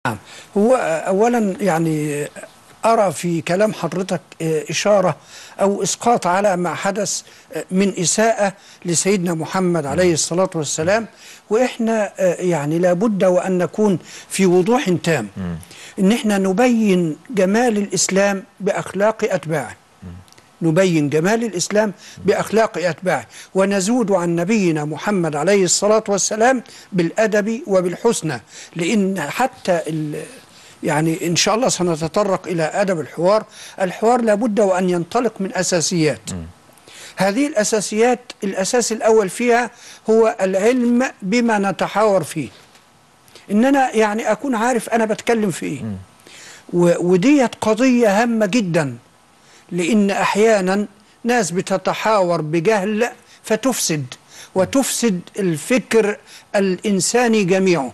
نعم هو اولا يعني ارى في كلام حضرتك اشاره او اسقاط على ما حدث من اساءه لسيدنا محمد عليه الصلاه والسلام واحنا يعني لابد وان نكون في وضوح تام ان احنا نبين جمال الاسلام باخلاق اتباعه نبين جمال الإسلام بأخلاق أتباعه ونزود عن نبينا محمد عليه الصلاة والسلام بالأدب وبالحسنى لأن حتى يعني إن شاء الله سنتطرق إلى أدب الحوار الحوار لابد وأن ينطلق من أساسيات هذه الأساسيات الأساس الأول فيها هو العلم بما نتحاور فيه إن أنا يعني أكون عارف أنا بتكلم في إيه وديت قضية هامة جداً لأن أحيانا ناس بتتحاور بجهل فتفسد وتفسد الفكر الإنساني جميعه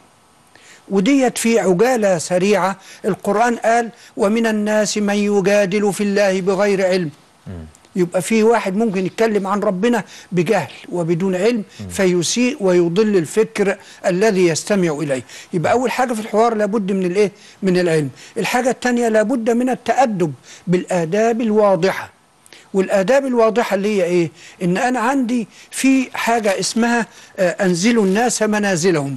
وديت في عجالة سريعة القرآن قال ومن الناس من يجادل في الله بغير علم يبقى في واحد ممكن يتكلم عن ربنا بجهل وبدون علم فيسيء ويضل الفكر الذي يستمع اليه يبقى اول حاجه في الحوار لابد من الايه من العلم الحاجه الثانيه لابد من التادب بالاداب الواضحه والاداب الواضحه اللي هي ايه ان انا عندي في حاجه اسمها انزل الناس منازلهم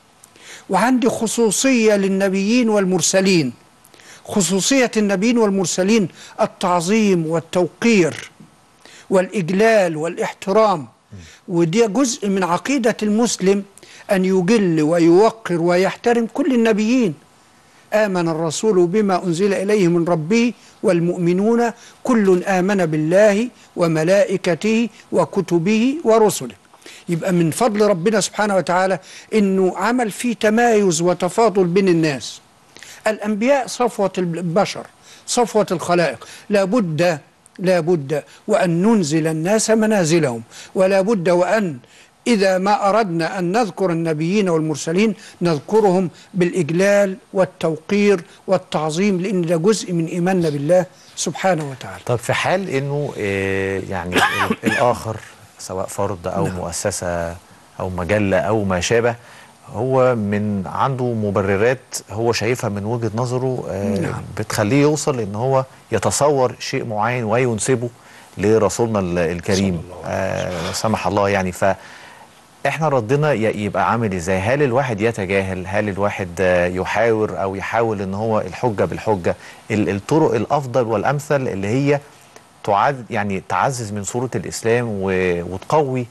وعندي خصوصيه للنبيين والمرسلين خصوصية النبيين والمرسلين التعظيم والتوقير والإجلال والاحترام ودي جزء من عقيدة المسلم أن يجل ويوقر ويحترم كل النبيين آمن الرسول بما أنزل إليه من ربه والمؤمنون كل آمن بالله وملائكته وكتبه ورسله يبقى من فضل ربنا سبحانه وتعالى أنه عمل فيه تمايز وتفاضل بين الناس الأنبياء صفوة البشر صفوة الخلائق لابد لابد وأن ننزل الناس منازلهم ولا بد وأن إذا ما أردنا أن نذكر النبيين والمرسلين نذكرهم بالإجلال والتوقير والتعظيم لأن ده جزء من إيماننا بالله سبحانه وتعالى طب في حال أنه يعني الآخر سواء فرد أو نعم. مؤسسة أو مجلة أو ما شابه هو من عنده مبررات هو شايفها من وجهة نظره آه نعم. بتخليه يوصل ان هو يتصور شيء معين وينسبه لرسولنا الكريم آه سمح الله يعني ف احنا ردنا يبقى عامل ازاي هل الواحد يتجاهل هل الواحد يحاور او يحاول ان هو الحجة بالحجة الطرق الافضل والامثل اللي هي تعاد يعني تعزز من صورة الاسلام وتقوي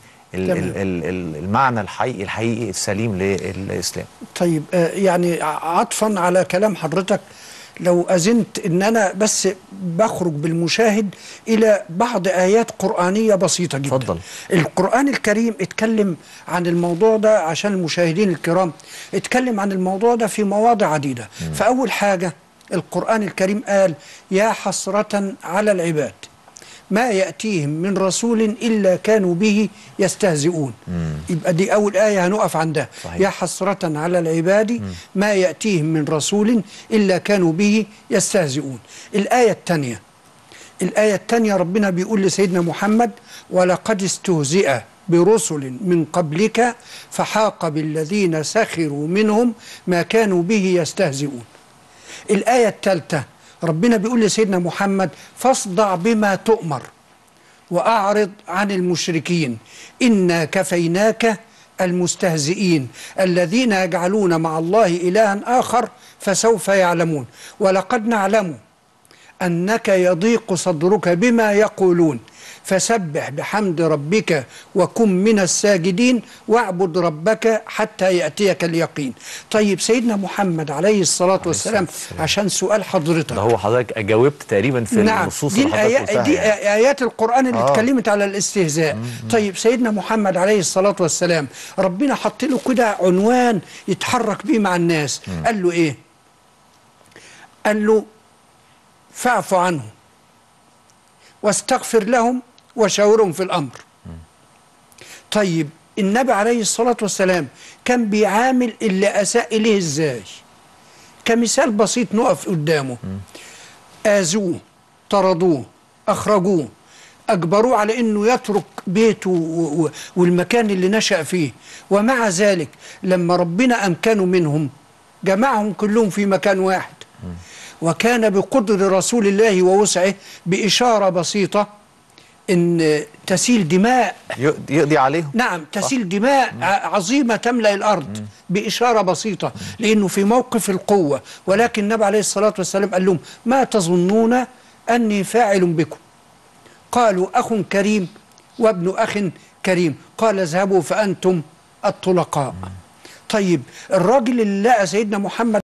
المعنى الحقيقي الحقيقي السليم للاسلام طيب يعني عطفا على كلام حضرتك لو أذنت إن أنا بس بخرج بالمشاهد إلى بعض آيات قرآنية بسيطة جدا فضل. القرآن الكريم اتكلم عن الموضوع ده عشان المشاهدين الكرام اتكلم عن الموضوع ده في مواضع عديدة م. فأول حاجة القرآن الكريم قال يا حسرة على العباد ما يأتيهم من رسول إلا كانوا به يستهزئون مم. يبقى دي أول آية هنقف عندها صحيح. يا حسرة على العباد مم. ما يأتيهم من رسول إلا كانوا به يستهزئون الآية الثانية الآية الثانية ربنا بيقول لسيدنا محمد ولقد استهزئ برسل من قبلك فحاق بالذين سخروا منهم ما كانوا به يستهزئون الآية الثالثة ربنا بيقول لسيدنا محمد فاصدع بما تؤمر وأعرض عن المشركين إنا كفيناك المستهزئين الذين يجعلون مع الله إلها آخر فسوف يعلمون ولقد نعلم أنك يضيق صدرك بما يقولون فسبح بحمد ربك وكن من الساجدين واعبد ربك حتى يأتيك اليقين طيب سيدنا محمد عليه الصلاة والسلام عشان سؤال حضرتك ده هو حضرتك جاوبت تقريبا في نعم النصوص دي, اللي حضرتك الآيات قلتها دي يعني. آيات القرآن اللي آه. اتكلمت على الاستهزاء طيب سيدنا محمد عليه الصلاة والسلام ربنا حط له كده عنوان يتحرك بيه مع الناس قال له ايه قال له فاعف عنهم واستغفر لهم وشاورهم في الأمر طيب النبي عليه الصلاة والسلام كان بيعامل اللي أساء إليه إزاي كمثال بسيط نقف قدامه آذوه طردوه أخرجوه أجبروه على أنه يترك بيته و- و- والمكان اللي نشأ فيه ومع ذلك لما ربنا أمكنه منهم جمعهم كلهم في مكان واحد وكان بقدر رسول الله ووسعه بإشارة بسيطة إن تسيل دماء يقضي يقضي عليهم نعم تسيل دماء ع- عظيمة تملأ الأرض بإشارة بسيطة لأنه في موقف القوة ولكن النبي عليه الصلاة والسلام قال لهم ما تظنون أني فاعل بكم قالوا أخ كريم وابن أخ كريم قال اذهبوا فأنتم الطلقاء طيب الراجل اللي لقى سيدنا محمد